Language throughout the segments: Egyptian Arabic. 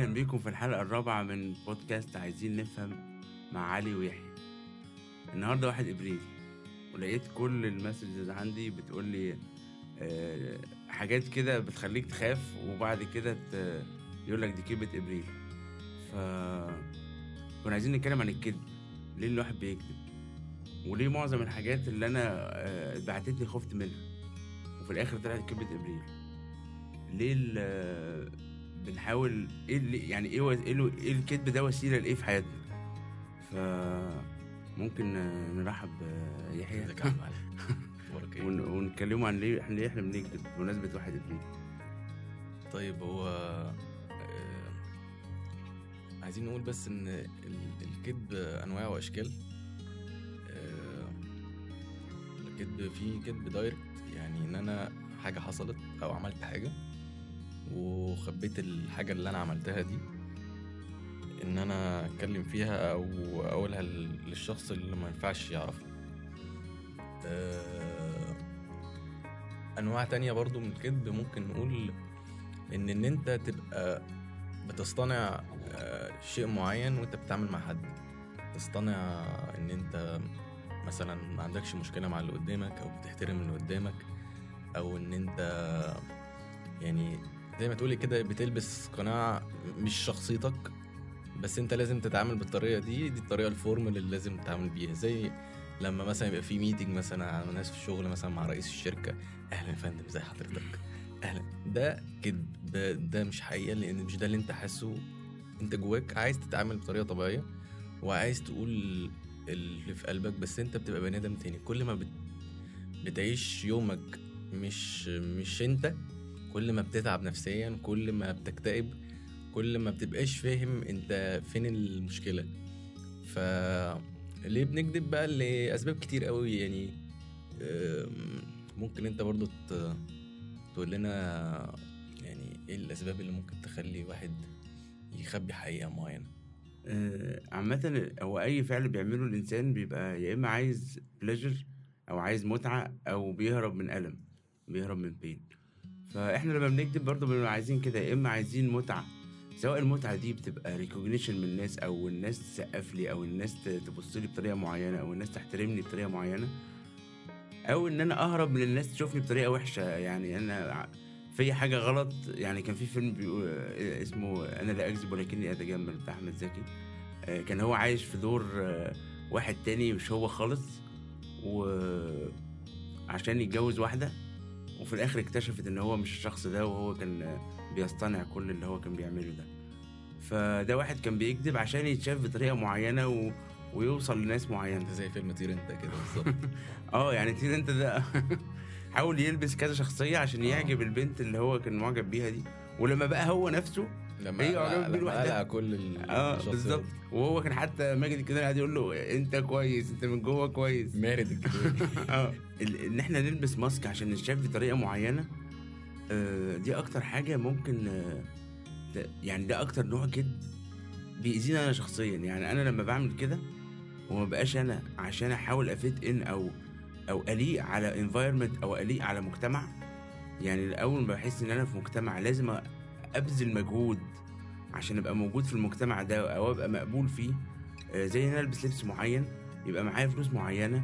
بيكم في الحلقة الرابعة من بودكاست عايزين نفهم مع علي ويحيى النهاردة واحد إبريل ولقيت كل المسجز عندي بتقول لي آه، حاجات كده بتخليك تخاف وبعد كده ت- يقول لك دي كلمة إبريل ف كنا عايزين نتكلم عن الكذب ليه الواحد بيكذب وليه معظم الحاجات اللي أنا آه، بعتتني خفت منها وفي الآخر طلعت كلمة إبريل ليه ال- بنحاول ايه اللي يعني ايه وز- ايه, ال- إيه الكذب ده وسيله لايه في حياتنا ف ممكن آه، نرحب بيحيى ازيك يا عم علي اخبارك ايه ون- ونتكلموا عن ليه احنا ليه احنا بنكذب بمناسبه واحد ابريل طيب هو آه، عايزين نقول بس ان ال- الكذب انواع واشكال آه، الكذب فيه كذب دايركت يعني ان انا حاجه حصلت او عملت حاجه وخبيت الحاجه اللي انا عملتها دي ان انا اتكلم فيها او اقولها لل- للشخص اللي ما ينفعش يعرفها آه، انواع تانية برضو من الكذب ممكن نقول ان ان انت تبقى بتصطنع آه، شيء معين وانت بتتعامل مع حد تصطنع ان انت مثلا ما عندكش مشكلة مع اللي قدامك او بتحترم اللي قدامك او ان انت يعني زي ما تقولي كده بتلبس قناع مش شخصيتك بس انت لازم تتعامل بالطريقة دي دي الطريقة الفورمال اللي لازم تتعامل بيها زي لما مثلا يبقى في ميتنج مثلا على ناس في الشغل مثلا مع رئيس الشركة اهلا يا فندم ازي حضرتك اهلا ده كذب ده, ده مش حقيقه لان مش ده اللي انت حاسه انت جواك عايز تتعامل بطريقه طبيعيه وعايز تقول اللي في قلبك بس انت بتبقى بني ادم تاني كل ما بت... بتعيش يومك مش مش انت كل ما بتتعب نفسيا كل ما بتكتئب كل ما بتبقاش فاهم انت فين المشكله ف ليه بنكذب بقى لاسباب كتير قوي يعني أم، ممكن انت برضو ت... تقول لنا يعني ايه الاسباب اللي ممكن تخلي واحد يخبي حقيقه معينه آه، عامة هو أي فعل بيعمله الإنسان بيبقى يا إما عايز بليجر أو عايز متعة أو بيهرب من ألم بيهرب من بين فإحنا لما بنكذب برضه بنبقى عايزين كده يا إما عايزين متعة سواء المتعة دي بتبقى ريكوجنيشن من الناس أو الناس تسقف لي أو الناس ت- تبص لي بطريقة معينة أو الناس تحترمني بطريقة معينة أو إن أنا أهرب من الناس تشوفني بطريقة وحشة يعني أنا ع- في حاجة غلط يعني كان في فيلم بيقول اسمه أنا لا أكذب ولكني أتجمل بتاع أحمد زكي آه، كان هو عايش في دور آه، واحد تاني مش هو خالص وعشان يتجوز واحدة وفي الآخر اكتشفت إن هو مش الشخص ده وهو كان آه، بيصطنع كل اللي هو كان بيعمله ده فده واحد كان بيكذب عشان يتشاف بطريقة معينة و... ويوصل لناس معينة انت زي فيلم طير انت كده بالظبط اه يعني تيجي انت ده حاول يلبس كذا شخصية عشان آه. يعجب البنت اللي هو كان معجب بيها دي ولما بقى هو نفسه لما ايوه، قلع- عجبك بيه لما الواحد ده. قلع كل ال- اه الشخصيات. بالظبط وهو كان حتى ماجد الكدواني قاعد يقول له انت كويس انت من جوه كويس مارد الكدواني اه ال- ان احنا نلبس ماسك عشان نتشاف بطريقه معينه آه، دي اكتر حاجه ممكن آه، ده- يعني ده اكتر نوع كذب بيأذيني انا شخصيا يعني انا لما بعمل كده وما بقاش انا عشان احاول افيت ان او او اليق على انفايرمنت او اليق على مجتمع يعني اول ما بحس ان انا في مجتمع لازم ابذل مجهود عشان ابقى موجود في المجتمع ده او ابقى مقبول فيه آه، زي ان انا البس لبس معين يبقى معايا فلوس معينه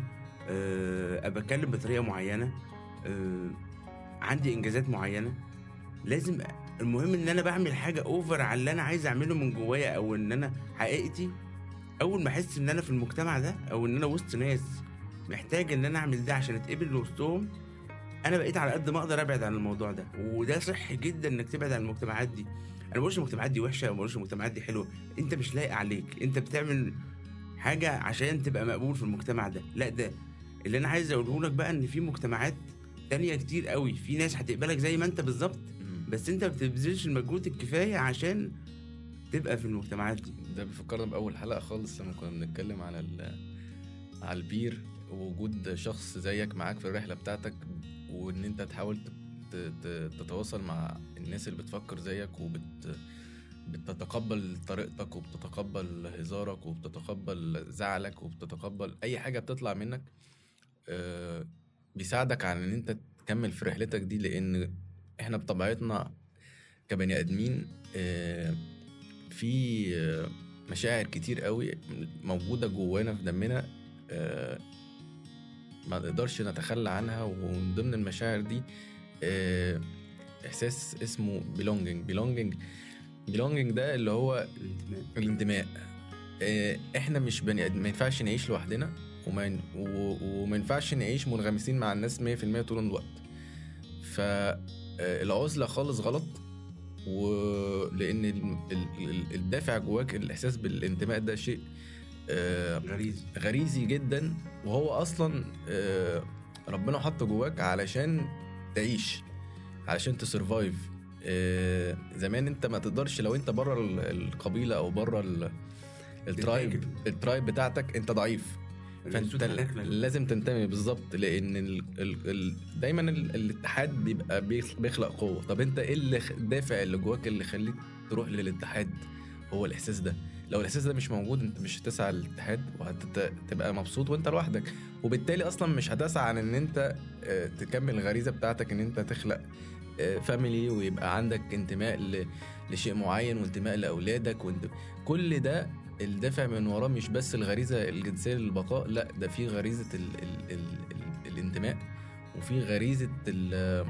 آه، ابقى اتكلم بطريقه معينه آه، عندي انجازات معينه لازم المهم ان انا بعمل حاجه اوفر على اللي انا عايز اعمله من جوايا او ان انا حقيقتي اول ما احس ان انا في المجتمع ده او ان انا وسط ناس محتاج ان انا اعمل ده عشان اتقبل وسطهم انا بقيت على قد ما اقدر ابعد عن الموضوع ده وده صحي جدا انك تبعد عن المجتمعات دي انا ما بقولش المجتمعات دي وحشه وما بقولش المجتمعات دي حلوه انت مش لايق عليك انت بتعمل حاجه عشان تبقى مقبول في المجتمع ده لا ده اللي انا عايز اقوله لك بقى ان في مجتمعات تانية كتير قوي في ناس هتقبلك زي ما انت بالظبط مم. بس انت ما بتبذلش المجهود الكفايه عشان تبقى في المجتمعات دي ده بيفكرنا باول حلقه خالص لما كنا بنتكلم على ال على البير ووجود شخص زيك معاك في الرحله بتاعتك وان انت تحاول ت- ت- ت- تتواصل مع الناس اللي بتفكر زيك وبت بتتقبل طريقتك وبتتقبل هزارك وبتتقبل زعلك وبتتقبل اي حاجه بتطلع منك آه، بيساعدك على ان انت تكمل في رحلتك دي لان احنا بطبيعتنا كبني ادمين آه، في آه، مشاعر كتير قوي موجوده جوانا في دمنا آه، ما نقدرش نتخلى عنها ومن ضمن المشاعر دي آه، احساس اسمه belonging belonging belonging ده اللي هو الانتماء الانتماء آه، احنا مش بني ادم ما ينفعش نعيش لوحدنا وما ين- و- وما ينفعش نعيش منغمسين مع الناس 100% طول الوقت فالعزلة خالص غلط ولان ال- ال- ال- الدافع جواك الاحساس بالانتماء ده شيء آه، غريزي غريزي جدا وهو اصلا آه، ربنا حطه جواك علشان تعيش علشان تسرفايف آه، زمان انت ما تقدرش لو انت بره ال- القبيله او بره ال- الترايب تتاكل. الترايب بتاعتك انت ضعيف فانت الأسود هتاكلك. لازم تنتمي بالظبط لان ال ال ال دايما ال الاتحاد بيبقى بيخ- بيخلق قوه طب انت ايه اللي خ- الدافع اللي جواك اللي يخليك تروح للاتحاد هو الاحساس ده لو الاحساس ده مش موجود انت مش هتسعى للاتحاد وهتبقى مبسوط وانت لوحدك وبالتالي اصلا مش هتسعى عن ان انت آه، تكمل الغريزه بتاعتك ان انت تخلق فاميلي ويبقى عندك انتماء ل- لشيء معين وانتماء لاولادك وانت كل ده الدافع من وراه مش بس الغريزه الجنسيه للبقاء لا ده في غريزه ال ال ال ال الانتماء وفي غريزه ال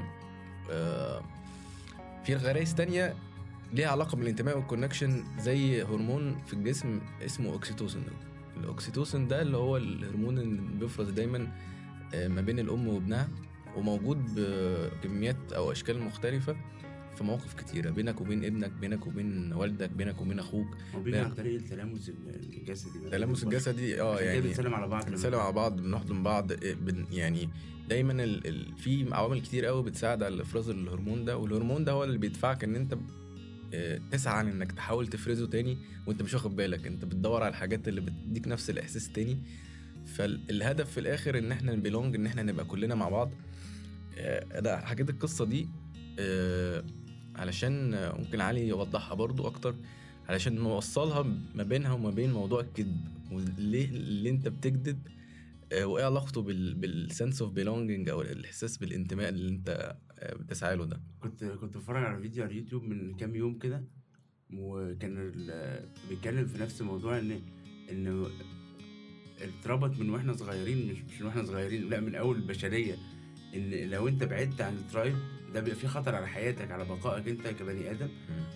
آه، في غرائز تانية ليها علاقة بالانتماء والكونكشن زي هرمون في الجسم اسمه اوكسيتوسين الاوكسيتوسين ده اللي هو الهرمون اللي بيفرز دايما آه، ما بين الام وابنها وموجود بكميات او اشكال مختلفة في مواقف كتيرة بينك وبين ابنك بينك وبين والدك بينك وبين اخوك هو بيجي لا. عن طريق التلامس الجسدي ده. التلامس الجسدي اه عشان كده يعني بنسلم على بعض لما- بنسلم على بعض بنحضن بعض إيه، بن يعني دايما ال ال في عوامل كتير قوي بتساعد على افراز الهرمون ده والهرمون ده هو اللي بيدفعك ان انت آه، تسعى عن انك تحاول تفرزه تاني وانت مش واخد بالك انت بتدور على الحاجات اللي بتديك نفس الاحساس تاني فالهدف في الاخر ان احنا نبيلونج ان احنا نبقى كلنا مع بعض آه، انا حكيت القصه دي آه، علشان آه، ممكن علي يوضحها برضو اكتر علشان نوصلها ما بينها وما بين موضوع الكذب وليه اللي انت بتكذب آه، وايه علاقته بال بالسنس اوف بيلونجينج او الاحساس بالانتماء اللي انت آه، بتسعى له ده كنت كنت بتفرج على فيديو على اليوتيوب من كام يوم كده وكان ال- بيتكلم في نفس الموضوع ان ان اتربط من واحنا صغيرين مش مش من واحنا صغيرين لا من اول البشريه ان لو انت بعدت عن الترايب ده بيبقى فيه خطر على حياتك على بقائك انت كبني ادم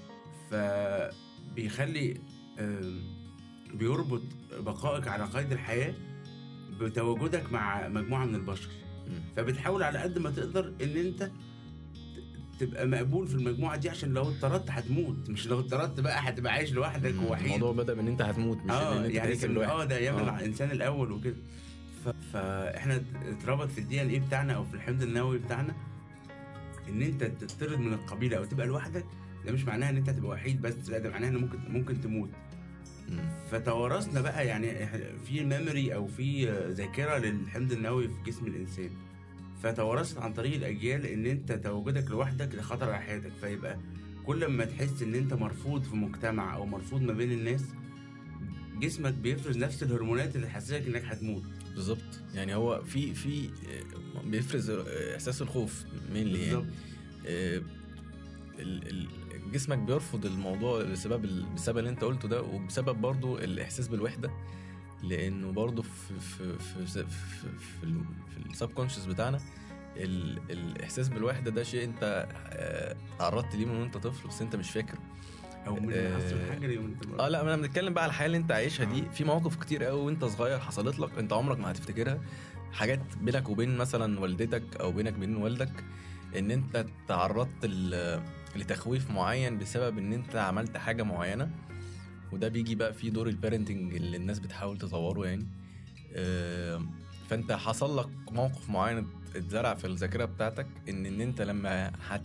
فبيخلي آم، بيربط بقائك على قيد الحياه بتواجدك مع مجموعه من البشر مم. فبتحاول على قد ما تقدر ان انت ت- تبقى مقبول في المجموعه دي عشان لو اتطردت هتموت مش لو اتطردت بقى هتبقى عايش لوحدك مم. ووحيد الموضوع بدا من ان انت هتموت مش ان اه انت يعني تحس كان بالواحد اه ده ايام آه. الانسان الاول وكده ف... فاحنا اتربط في الدي ان ايه بتاعنا او في الحمض النووي بتاعنا ان انت تطرد من القبيله او تبقى لوحدك ده مش معناها ان انت تبقى وحيد بس لا ده معناها ان ممكن ممكن تموت مم. فتوارثنا بقى يعني إح- في ميموري او في آه، ذاكره للحمض النووي في جسم الانسان فتوارثت عن طريق الاجيال ان انت تواجدك لوحدك ده خطر على حياتك فيبقى كل ما تحس ان انت مرفوض في مجتمع او مرفوض ما بين الناس جسمك بيفرز نفس الهرمونات اللي تحسسك انك هتموت بالظبط يعني هو في في آه، بيفرز آه، احساس الخوف مين يعني بالظبط آه، ال- ال- جسمك بيرفض الموضوع بسبب ال- بسبب اللي انت قلته ده وبسبب برضو الاحساس بالوحده لانه برضو في في في في, في, في, ال- في السب كونشس بتاعنا ال الاحساس بالوحده ده شيء انت آه، تعرضت ليه من وانت طفل بس انت مش فاكر او من آه، العصر الحجري وانت اه لا انا بنتكلم بقى على الحياه اللي انت عايشها دي آه. في مواقف كتير قوي وانت صغير حصلت لك انت عمرك ما هتفتكرها حاجات بينك وبين مثلا والدتك او بينك وبين والدك ان انت تعرضت ل- لتخويف معين بسبب ان انت عملت حاجه معينه وده بيجي بقى في دور البارنتنج اللي الناس بتحاول تطوره يعني آه، فانت حصل لك موقف معين اتزرع في الذاكره بتاعتك ان ان انت لما هت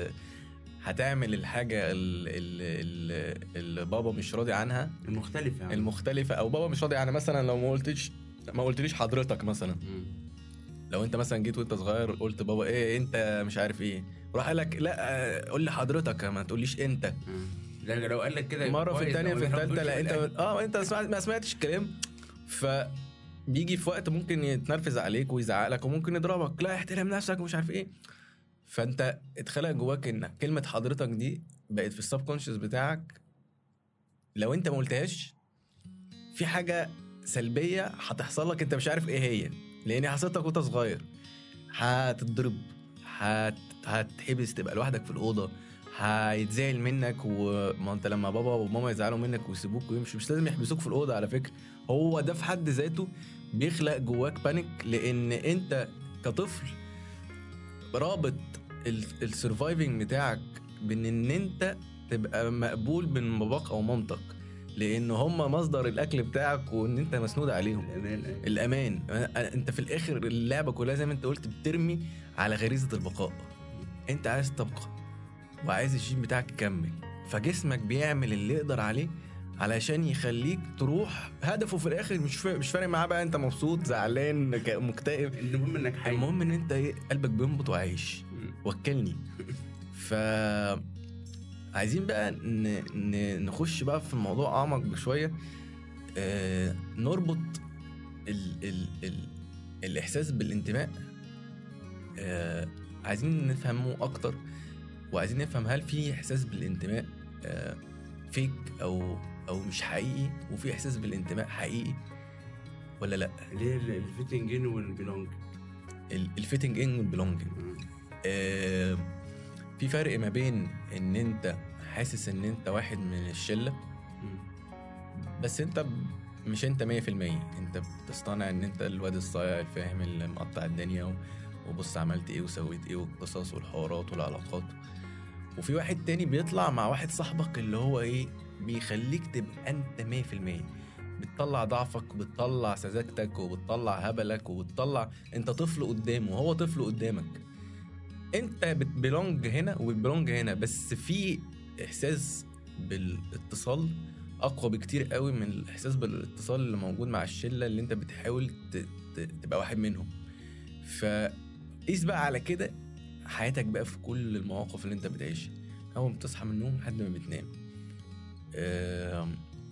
هتعمل الحاجه اللي, اللي بابا مش راضي عنها المختلف يعني المختلفه او بابا مش راضي عنها مثلا لو ما قلتش ما قلتليش حضرتك مثلا مم. لو انت مثلا جيت وانت صغير قلت بابا ايه انت مش عارف ايه راح قال لك لا آه، قول لي حضرتك ما تقوليش انت مم. لا لو قال لك كده يبقى مره في كويس، الثانيه لو في ما الثالثه يحبوش لا انت يقول اه انت سمعت ما سمعتش الكلام ف بيجي في وقت ممكن يتنرفز عليك ويزعق لك وممكن يضربك لا احترم نفسك ومش عارف ايه فانت اتخلق جواك ان كلمه حضرتك دي بقت في السب كونشس بتاعك لو انت ما قلتهاش في حاجه سلبيه هتحصل لك انت مش عارف ايه هي لان حصلت لك وانت صغير هتتضرب هت... هتحبس تبقى لوحدك في الاوضه هيتزعل منك وما انت لما بابا وماما يزعلوا منك ويسيبوك ويمشوا مش لازم يحبسوك في الاوضه على فكره هو ده في حد ذاته بيخلق جواك بانيك لان انت كطفل رابط السرفايفنج بتاعك بان ان انت تبقى مقبول من باباك او مامتك لان هم مصدر الاكل بتاعك وان انت مسنود عليهم الامان أيوة. الامان انت في الاخر اللعبه كلها زي ما انت قلت بترمي على غريزه البقاء انت عايز تبقى وعايز الجين بتاعك يكمل فجسمك بيعمل اللي يقدر عليه علشان يخليك تروح هدفه في الاخر مش فا- مش فارق معاه بقى انت مبسوط زعلان ك- مكتئب المهم انك حي المهم ان انت ايه قلبك بينبض وعايش مم. وكلني ف عايزين بقى ن... ن... نخش بقى في الموضوع اعمق بشويه آه... نربط ال... ال... ال... الاحساس بالانتماء آه... عايزين نفهمه اكتر وعايزين نفهم هل في احساس بالانتماء آه... فيك او او مش حقيقي وفي احساس بالانتماء حقيقي ولا لا اللي هي الفيتنج ان والبيلونج ال- الفيتنج ان والبلونجنج آه، في فرق ما بين ان انت حاسس ان انت واحد من الشله بس انت ب- مش انت 100% انت بتصطنع ان انت الواد الصايع الفاهم اللي مقطع الدنيا و- وبص عملت ايه وسويت ايه والقصص والحوارات والعلاقات وفي واحد تاني بيطلع مع واحد صاحبك اللي هو ايه بيخليك تبقى انت 100% بتطلع ضعفك وبتطلع سذاجتك وبتطلع هبلك وبتطلع انت طفل قدامه وهو طفل قدامك انت بتبلونج هنا وبتبلونج هنا بس في احساس بالاتصال اقوى بكتير قوي من الاحساس بالاتصال اللي موجود مع الشله اللي انت بتحاول ت... ت... تبقى واحد منهم فقيس بقى على كده حياتك بقى في كل المواقف اللي انت بتعيشها اول ما بتصحى من النوم لحد ما بتنام آم...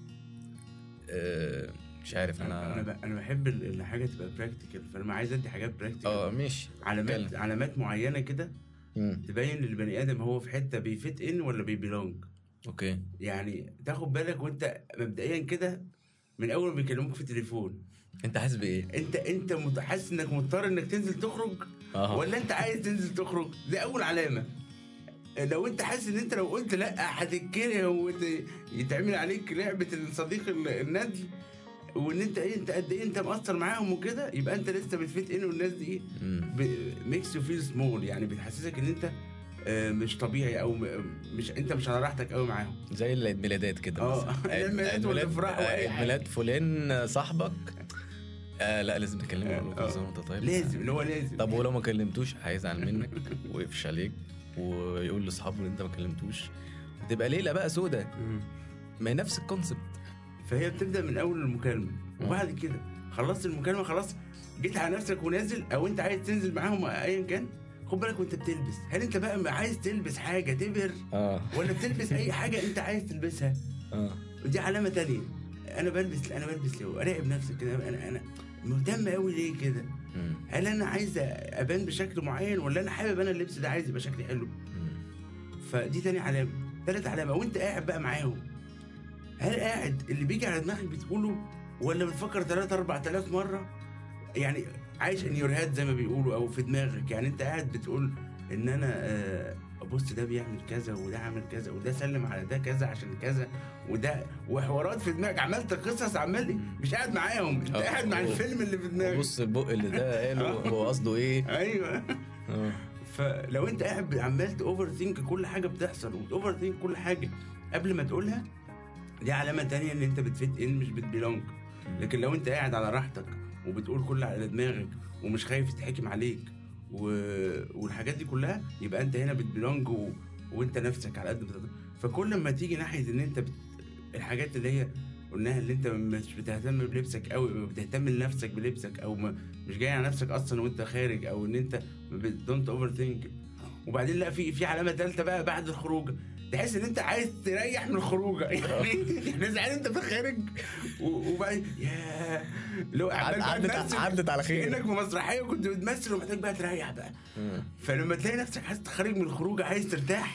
آم... مش عارف انا انا ب- انا بحب ال- الحاجه تبقى براكتيكال فلما عايز ادي حاجات اه براكتيكال ماشي علامات اتكلم. علامات معينه كده مم. تبين للبني ادم هو في حته بيفيت ان ولا بيبيلونج اوكي يعني تاخد بالك وانت مبدئيا كده من اول ما بيكلموك في التليفون انت حاسس بايه؟ انت انت مت- حاسس انك مضطر انك تنزل تخرج اه ولا انت عايز تنزل تخرج دي اول علامه لو انت حاسس ان انت لو قلت لا هتتكره ويتعمل عليك لعبه الصديق ال- الندل وان انت ايه انت قد ايه انت مقصر معاهم وكده يبقى انت لسه بتفيت ان والناس دي ايه مم. ميكس يو فيل سمول يعني بتحسسك ان انت آه، مش طبيعي او م- مش انت مش على راحتك قوي معاهم زي العيد ميلادات كده اه، مثلا. عيد ميلاد ولا افراح وأي عيد حاجة. ميلاد فلان صاحبك آه لا لازم تكلمه اه، اقول له كل اه. سنه وانت طيب لازم اللي هو لازم طب ولو ما كلمتوش هيزعل منك ويقفش عليك ويقول لاصحابه ان انت ما كلمتوش تبقى ليله بقى سودة مم. ما هي نفس الكونسبت فهي بتبدا من اول المكالمه مم. وبعد كده خلصت المكالمه خلاص جيت على نفسك ونازل او انت عايز تنزل معاهم ايا كان خد بالك وانت بتلبس هل انت بقى عايز تلبس حاجه تبهر اه ولا بتلبس اي حاجه انت عايز تلبسها اه ودي علامه تانية انا بلبس انا بلبس ليه اراقب نفسي كده انا انا مهتم قوي ليه كده مم. هل انا عايز ابان بشكل معين ولا انا حابب انا اللبس ده عايز يبقى شكلي حلو مم. فدي تاني علامه تالت علامه وانت قاعد بقى معاهم هل قاعد اللي بيجي على دماغك بتقوله ولا بتفكر 3 4000 مره يعني عايش ان يور هاد زي ما بيقولوا او في دماغك يعني انت قاعد بتقول ان انا آه، بص ده بيعمل كذا وده عامل كذا وده سلم على ده كذا عشان كذا وده وحوارات في دماغك عملت قصص عمال مش قاعد معاهم انت اه، قاعد مع اه. الفيلم اللي في دماغك بص البق اللي ده قاله اه. هو قصده ايه ايوه اه فلو انت قاعد عمال اوفر ثينك كل حاجه بتحصل وتوفر ثينك كل حاجه قبل ما تقولها دي علامه تانية ان انت بتفيت ان مش بتبيلونج لكن لو انت قاعد على راحتك وبتقول كل على دماغك ومش خايف يتحكم عليك و... والحاجات دي كلها يبقى انت هنا بتبيلونج و... وانت نفسك على قد ما تقدر فكل ما تيجي ناحيه ان انت بت... الحاجات اللي هي قلناها اللي انت مش بتهتم بلبسك قوي بتهتم لنفسك بلبسك او ما مش جاي على نفسك اصلا وانت خارج او ان انت دونت اوفر ثينك وبعدين لا في في علامه ثالثه بقى بعد الخروج تحس ان انت عايز تريح من الخروجه يعني يعني زعلان انت في الخارج و- وبعدين يا لو عمال بقى عدت تمثل عدت على خير كانك في مسرحيه وكنت بتمثل ومحتاج بقى تريح بقى مم. فلما تلاقي نفسك عايز تخرج من الخروج عايز ترتاح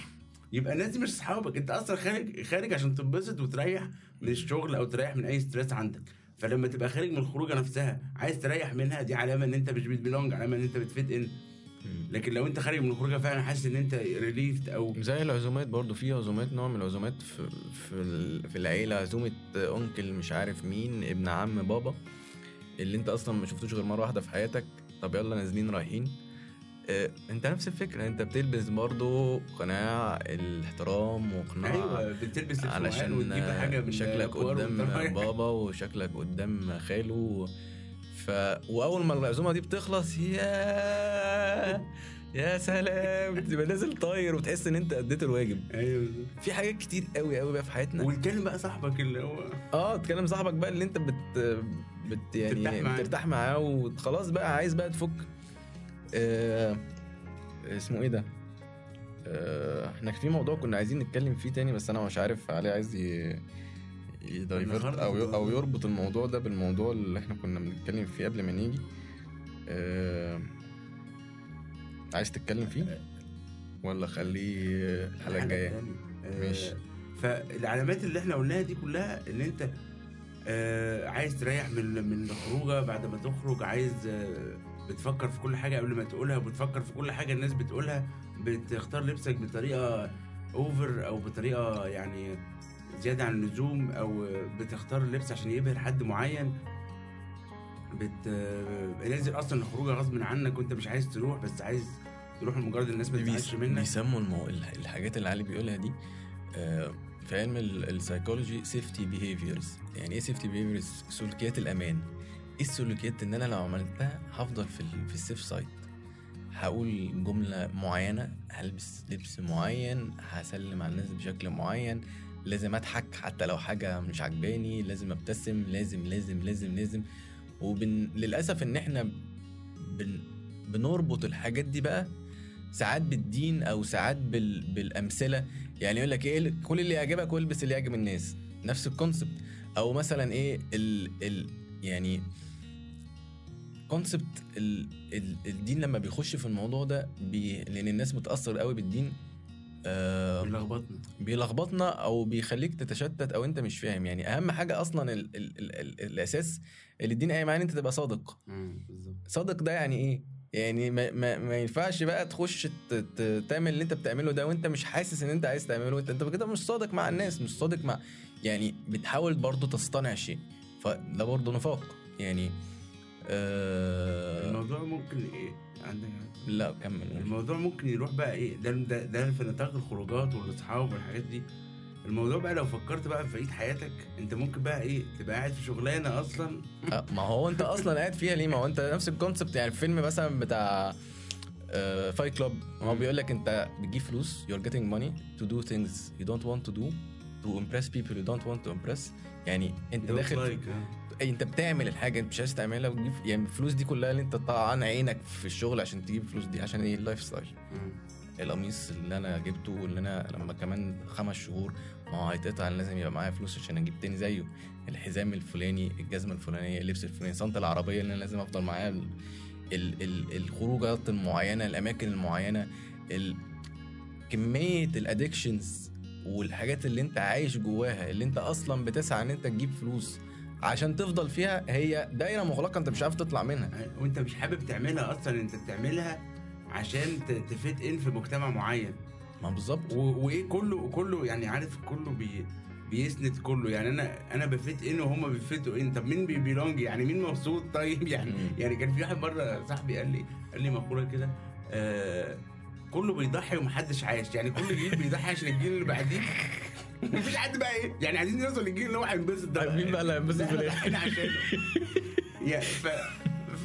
يبقى الناس دي مش اصحابك انت اصلا خارج خارج عشان تنبسط وتريح من الشغل او تريح من اي ستريس عندك فلما تبقى خارج من الخروجه نفسها عايز تريح منها دي علامه ان انت مش بتبيلونج علامه ان انت بتفيت ان لكن لو انت خارج من الخروجه فعلا حاسس ان انت ريليفد او زي العزومات برضو في عزومات نوع من العزومات في في, ال- في العيله عزومه انكل مش عارف مين ابن عم بابا اللي انت اصلا ما شفتوش غير مره واحده في حياتك طب يلا نازلين رايحين اه انت نفس الفكره انت بتلبس برضو قناع الاحترام وقناع ايوه بتلبس لبس معين علشان وتجيب حاجه من شكلك أخبار قدام وأنت رايح. بابا وشكلك قدام خاله ف واول ما العزومه دي بتخلص يا يا سلام تبقى نازل طاير وتحس ان انت اديت الواجب ايوه بالظبط. في حاجات كتير قوي قوي بقى في حياتنا والتاني بقى صاحبك اللي هو اه تكلم صاحبك بقى اللي انت بت, بت ترتاح يعني معاه. بترتاح معاه وخلاص بقى عايز بقى تفك آه اسمه ايه ده آه احنا في موضوع كنا عايزين نتكلم فيه تاني بس انا مش عارف علي عايز ي... يدايفرت نخرج او ي... الموضوع. او يربط الموضوع ده بالموضوع اللي احنا كنا بنتكلم فيه قبل ما نيجي آه عايز تتكلم فيه ولا خليه الحلقه الجايه التانية. آه، ماشي. فالعلامات اللي احنا قلناها دي كلها ان انت آه عايز تريح من من الخروجه بعد ما تخرج عايز آه بتفكر في كل حاجه قبل ما تقولها بتفكر في كل حاجه الناس بتقولها بتختار لبسك بطريقه اوفر او بطريقه يعني زياده عن اللزوم او بتختار اللبس عشان يبهر حد معين بت آه، نازل اصلا الخروجه غصب عنك وانت مش عايز تروح بس عايز تروح لمجرد الناس ما بيس- تزعلش منك بيسموا المو... الح- الحاجات اللي علي بيقولها دي آه، في علم السايكولوجي سيفتي بيهيفيرز يعني ايه سيفتي بيهيفيرز سلوكيات الامان ايه السلوكيات ان انا لو عملتها هفضل في ال... في السيف سايد هقول جملة معينة هلبس لبس معين هسلم على الناس بشكل معين لازم اضحك حتى لو حاجة مش عجباني لازم ابتسم لازم لازم لازم لازم وبن... للأسف ان احنا بن... بنربط الحاجات دي بقى ساعات بالدين او ساعات بال... بالامثله يعني يقول لك ايه كل اللي يعجبك والبس اللي يعجب الناس نفس الكونسبت او مثلا ايه ال... ال... يعني كونسبت ال... ال... الدين لما بيخش في الموضوع ده بي... لان الناس بتاثر قوي بالدين آه بيلخبطنا بيلخبطنا او بيخليك تتشتت او انت مش فاهم يعني اهم حاجه اصلا ال... ال... ال... ال... الاساس اللي الدين قايم عليه إن انت تبقى صادق بالظبط صادق ده يعني ايه؟ يعني ما, ما, ما ينفعش بقى تخش ت- ت- تعمل اللي انت بتعمله ده وانت مش حاسس ان انت عايز تعمله انت انت كده مش صادق مع الناس مش صادق مع يعني بتحاول برضو تصطنع شيء فده برضو نفاق يعني آه الموضوع ممكن ايه عندك لا كمل الموضوع ممكن يروح بقى ايه ده ده, ده في نطاق الخروجات والاصحاب والحاجات دي الموضوع بقى لو فكرت بقى في بقيه حياتك انت ممكن بقى ايه تبقى قاعد في شغلانه اصلا آه، ما هو انت اصلا قاعد فيها ليه ما هو انت نفس الكونسبت يعني فيلم مثلا بتاع فايت كلوب هو بيقول لك انت بتجيب فلوس you're getting money to do things you don't want to do to impress people you don't want to impress يعني انت داخل في لايك أي انت بتعمل الحاجه انت مش عايز تعملها وتجيب يعني الفلوس دي كلها اللي انت طبعا عينك في الشغل عشان تجيب الفلوس دي عشان ايه اللايف ستايل القميص اللي انا جبته واللي انا لما كمان خمس شهور ما هو هيتقطع أنا لازم يبقى معايا فلوس عشان اجيب تاني زيه الحزام الفلاني الجزمه الفلانيه اللبس الفلاني صنطه العربيه اللي انا لازم افضل معايا ال... ال... ال... الخروجات المعينه الاماكن المعينه ال... كميه الادكشنز والحاجات اللي انت عايش جواها اللي انت اصلا بتسعى ان انت تجيب فلوس عشان تفضل فيها هي دايره مغلقه انت مش عارف تطلع منها وانت مش حابب تعملها اصلا انت بتعملها عشان ت- تفيت ان في مجتمع معين ما بالظبط و- وايه كله كله يعني عارف كله بي بيسند كله يعني انا انا بفيت ان وهم بيفيتوا ان طب مين بي بيلونج يعني مين مبسوط طيب يعني مم. يعني كان في واحد مره صاحبي قال لي قال لي مقوله كده آه كله بيضحي ومحدش عايش يعني كل جيل بيضحي عشان الجيل اللي بعديه مفيش حد بقى ايه يعني عايزين نوصل للجيل اللي هو هينبسط ده مين بقى اللي هينبسط لا، في الآخر؟ ضحينا عشانه يا ف ف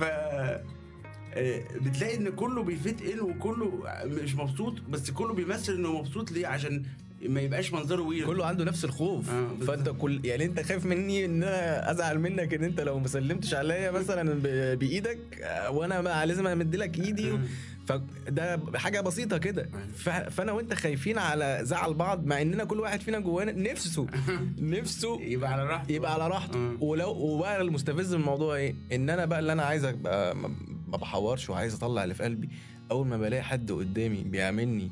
آه، بتلاقي ان كله بيفيت ان وكله مش مبسوط بس كله بيمثل انه مبسوط ليه عشان ما يبقاش منظره ويرد كله عنده نفس الخوف آه، بالظبط. فانت كل يعني انت خايف مني ان انا ازعل منك ان انت لو ما سلمتش عليا مثلا ب- بايدك آه، وانا بقى لازم امد لك ايدي و... فده حاجه بسيطه كده ف... فانا وانت خايفين على زعل بعض مع اننا كل واحد فينا جوانا نفسه نفسه يبقى على راحته يبقى على راحته آه. ولو وبقى المستفز من الموضوع ايه ان انا بقى اللي انا عايز ابقى ما ما بحورش وعايز اطلع اللي في قلبي اول ما بلاقي حد قدامي بيعاملني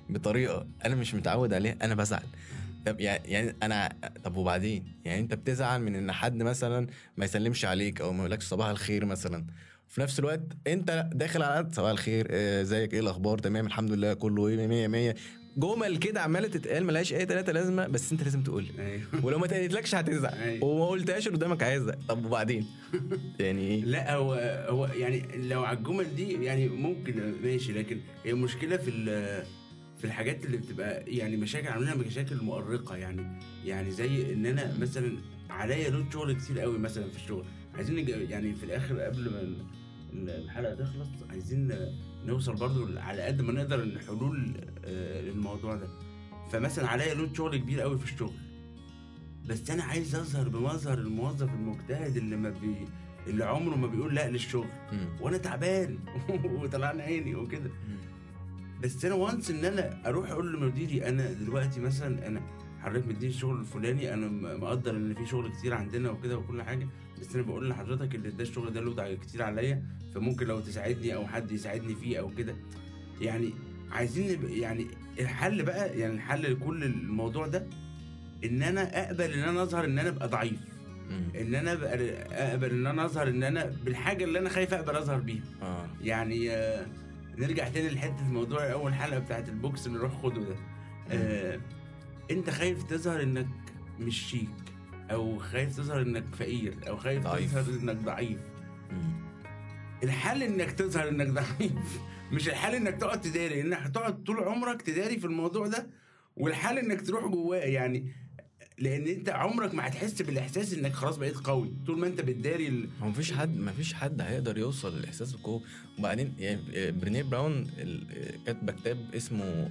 بطريقه انا مش متعود عليها انا بزعل طب يعني يعني انا طب وبعدين يعني انت بتزعل من ان حد مثلا ما يسلمش عليك او ما يقولكش صباح الخير مثلا في نفس الوقت انت داخل على قد صباح الخير آه، ازيك ايه الاخبار تمام الحمد لله كله ايه 100 100 جمل كده عماله تتقال ملهاش اي ثلاثه لازمه بس انت لازم تقول ايوه ولو ما تقلتلكش هتزعل أيوة. وما قلتهاش اللي قدامك هيزعل طب وبعدين يعني ايه لا هو هو يعني لو على الجمل دي يعني ممكن ماشي لكن هي المشكله في ال- في الحاجات اللي بتبقى يعني مشاكل عاملينها مشاكل مؤرقه يعني يعني زي ان انا مثلا عليا لود شغل كتير قوي مثلا في الشغل عايزين نج- يعني في الاخر قبل ما ال- الحلقه تخلص عايزين نوصل برضو على قد ما نقدر ان حلول آه، للموضوع ده فمثلا عليا لود شغل كبير قوي في الشغل بس انا عايز اظهر بمظهر الموظف المجتهد اللي ما بي اللي عمره ما بيقول لا للشغل مم. وانا تعبان وطلعنا عيني وكده بس انا وانس ان انا اروح اقول لمديري انا دلوقتي مثلا انا حضرتك مديني الشغل الفلاني انا م- مقدر ان في شغل كتير عندنا وكده وكل حاجه بس انا بقول لحضرتك ان ده الشغل ده له كتير عليا فممكن لو تساعدني او حد يساعدني فيه او كده يعني عايزين نبقى يعني الحل بقى يعني الحل لكل الموضوع ده ان انا اقبل ان انا اظهر ان انا ابقى ضعيف مم. ان انا أبقى اقبل ان انا اظهر ان انا بالحاجه اللي انا خايف اقبل اظهر بيها اه يعني آه، نرجع تاني لحته موضوع اول حلقه بتاعت البوكس اللي روح خده ده آه، انت خايف تظهر انك مش شيك او خايف تظهر انك فقير او خايف ضعيف. تظهر انك ضعيف مم. الحل انك تظهر انك ضعيف مش الحل انك تقعد تداري انك هتقعد طول عمرك تداري في الموضوع ده والحل انك تروح جواه يعني لان انت عمرك ما هتحس بالاحساس انك خلاص بقيت قوي طول ما انت بتداري ال... هو مفيش حد مفيش حد هيقدر يوصل للاحساس بالقوه وبعدين يعني برينيه براون ال- كاتبه كتاب اسمه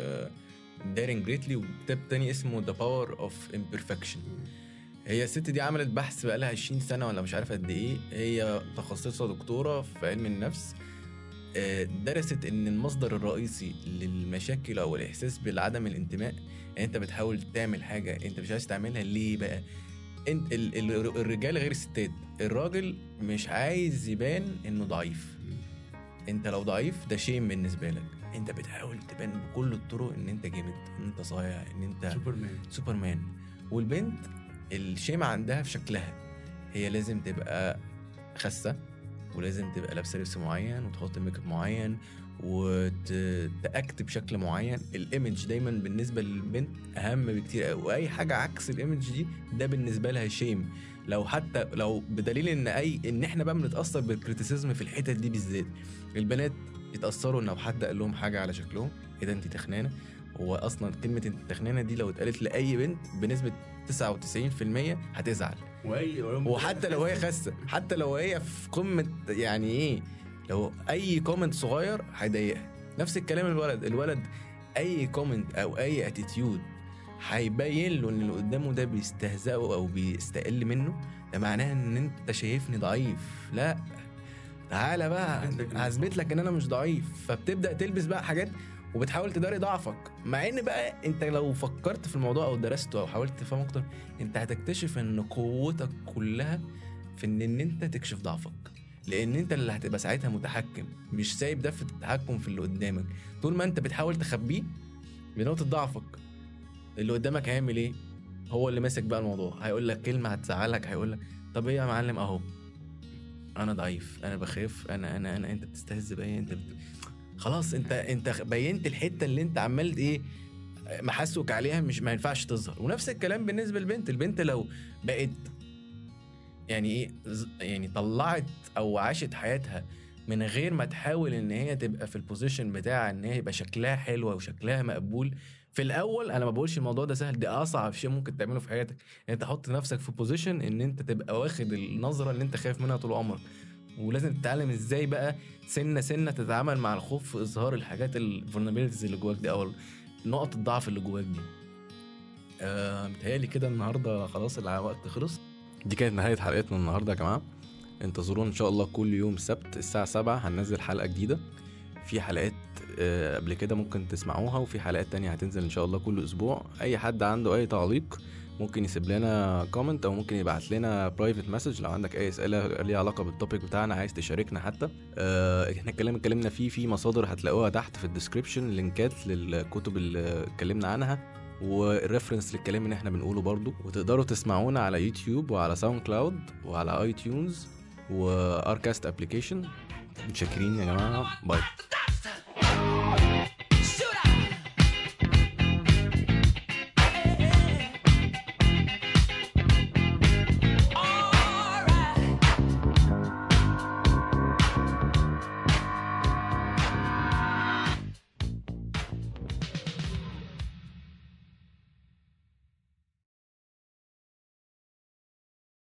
دارين جريتلي وكتاب تاني اسمه ذا باور اوف امبرفكشن هي الست دي عملت بحث بقى لها 20 سنه ولا مش عارف قد ايه هي تخصصها دكتوره في علم النفس آه، درست ان المصدر الرئيسي للمشاكل او الاحساس بالعدم الانتماء ان انت بتحاول تعمل حاجه انت مش عايز تعملها ليه بقى انت ال- ال- الرجال غير الستات الراجل مش عايز يبان انه ضعيف انت لو ضعيف ده شيء بالنسبه لك انت بتحاول تبان بكل الطرق ان انت جامد ان انت صايع ان انت سوبرمان سوبرمان والبنت الشيم عندها في شكلها هي لازم تبقى خاسه ولازم تبقى لابسه لبس معين وتحط ميك اب معين وتأكت بشكل معين الايمج دايما بالنسبه للبنت اهم بكتير قوي واي حاجه عكس الايمج دي ده بالنسبه لها شيم لو حتى لو بدليل ان اي ان احنا بقى بنتاثر بالكريتيسيزم في الحتت دي بالذات البنات يتاثروا ان لو حد قال لهم حاجه على شكلهم ايه ده انت تخنانه هو اصلا كلمه انت تخنانه دي لو اتقالت لاي بنت بنسبه 99% هتزعل واي وحتى لو هي خاسه حتى لو هي في قمه يعني ايه لو اي كومنت صغير هيضايقها نفس الكلام الولد الولد اي كومنت او اي اتيتيود هيبين له ان اللي قدامه ده بيستهزئه او بيستقل منه ده معناه ان انت شايفني ضعيف لا تعالى بقى أثبت لك إنك هثبت لك ان انا مش ضعيف فبتبدا تلبس بقى حاجات وبتحاول تداري ضعفك مع ان بقى انت لو فكرت في الموضوع او درسته او حاولت تفهمه اكتر انت هتكتشف ان قوتك كلها في ان, إن انت تكشف ضعفك لان انت اللي هتبقى ساعتها متحكم مش سايب ده في التحكم في اللي قدامك طول ما انت بتحاول تخبيه بنقطه ضعفك اللي قدامك هيعمل ايه هو اللي ماسك بقى الموضوع هيقول لك كلمه هتزعلك هيقول لك طب ايه يا معلم اهو انا ضعيف انا بخاف انا انا انا انت بتستهز بيا انت بت... خلاص انت انت بينت الحته اللي انت عمال ايه محسوك عليها مش ما ينفعش تظهر ونفس الكلام بالنسبه للبنت البنت لو بقت يعني ايه ز- يعني طلعت او عاشت حياتها من غير ما تحاول ان هي تبقى في البوزيشن بتاع ان هي يبقى شكلها حلوه وشكلها مقبول في الاول انا ما بقولش الموضوع ده سهل ده اصعب شيء ممكن تعمله في حياتك ان انت تحط نفسك في بوزيشن ان انت تبقى واخد النظره اللي انت خايف منها طول عمرك ولازم تتعلم ازاي بقى سنه سنه تتعامل مع الخوف في اظهار الحاجات الفولنربيلتيز اللي جواك دي او نقط الضعف اللي جواك دي آه متهيألي كده النهارده خلاص الوقت خلص دي كانت نهاية حلقتنا النهارده يا جماعة انتظرونا ان شاء الله كل يوم سبت الساعة 7 هننزل حلقة جديدة في حلقات آه، قبل كده ممكن تسمعوها وفي حلقات تانية هتنزل ان شاء الله كل اسبوع اي حد عنده اي تعليق ممكن يسيب لنا كومنت او ممكن يبعت لنا برايفت مسج لو عندك اي اسئله ليها علاقه بالتوبيك بتاعنا عايز تشاركنا حتى آه، احنا الكلام اتكلمنا فيه في مصادر هتلاقوها تحت في الديسكربشن لينكات للكتب اللي اتكلمنا عنها والريفرنس للكلام اللي احنا بنقوله برضو وتقدروا تسمعونا على يوتيوب وعلى ساوند كلاود وعلى اي تيونز واركاست ابلكيشن متشكرين يا جماعه باي